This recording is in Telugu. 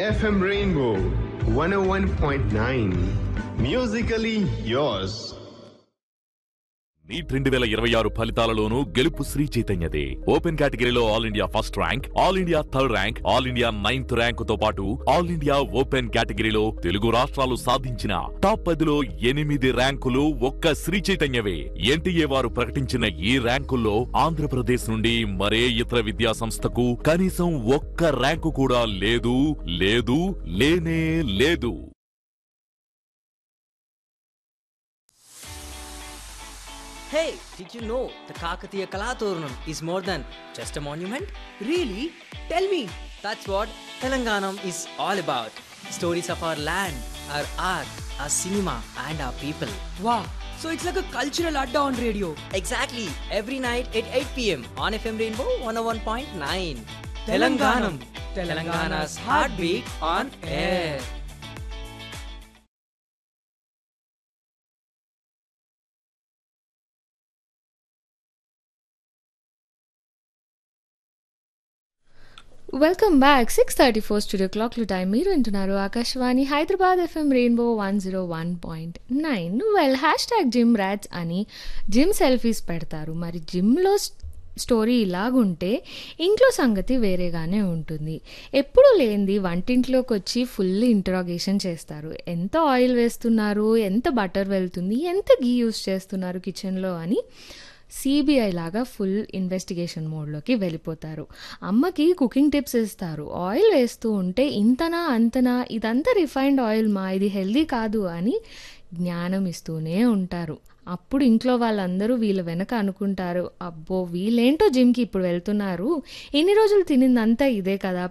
FM Rainbow 101.9. Musically yours. NEET రెండు వేల ఇరవై ఆరు ఫలితాలలోనూ గెలుపు శ్రీ చైతన్యదే ఓపెన్ కేటగిరీలో all India first rank all India third rank all India ninth rank తో పాటు ఆల్ ఇండియా ఓపెన్ కేటగిరీలో తెలుగు రాష్ట్రాలు సాధించిన టాప్ పదిలో ఎనిమిది ర్యాంకులు ఒక్క శ్రీ చైతన్యవే ఎన్టీఏ వారు ప్రకటించిన ఈ ర్యాంకుల్లో ఆంధ్రప్రదేశ్ నుండి మరే ఇతర విద్యా సంస్థకు కనీసం ఒక్క ర్యాంకు కూడా లేదు లేదు లేనే లేదు Hey, did you know the Kakatiya Kalaturnam is more than just a monument? Really? Tell me. That's what Telanganam is all about. Stories of our land, our art, our cinema, and our people. Wow. So it's like a cultural adda on radio. Exactly, every night at 8 pm on FM Rainbow 101.9. Telanganam. Telangana's heartbeat on air. Welcome back six thirty four studio క్లాక్లు టైం మీరు వింటున్నారు Akashvani Hyderabad FM rainbow one zero one point nine well hash tag gym rats అని జిమ్ సెల్ఫీస్ పెడతారు మరి జిమ్లో స్టోరీ ఇలాగుంటే ఇంట్లో సంగతి వేరేగానే ఉంటుంది ఎప్పుడు లేనిది వంటింట్లోకి వచ్చి ఫుల్ ఇంటరాగేషన్ చేస్తారు ఎంత ఆయిల్ వేస్తున్నారు ఎంత బటర్ వెళ్తుంది ఎంత గీ యూస్ చేస్తున్నారు కిచెన్లో అని సిబిఐ లాగా ఫుల్ ఇన్వెస్టిగేషన్ మోడ్లోకి వెళ్ళిపోతారు అమ్మకి కుకింగ్ టిప్స్ ఇస్తారు ఆయిల్ వేస్తూ ఉంటే ఇంతనా అంతనా ఇదంతా రిఫైన్డ్ ఆయిల్ మా ఇది హెల్దీ కాదు అని జ్ఞానం ఇస్తూనే ఉంటారు అప్పుడు ఇంట్లో వాళ్ళందరూ వీళ్ళ వెనక అనుకుంటారు అబ్బో వీళ్ళేంటో జిమ్కి ఇప్పుడు వెళ్తున్నారు ఇన్ని రోజులు తినిందంతా ఇదే కదా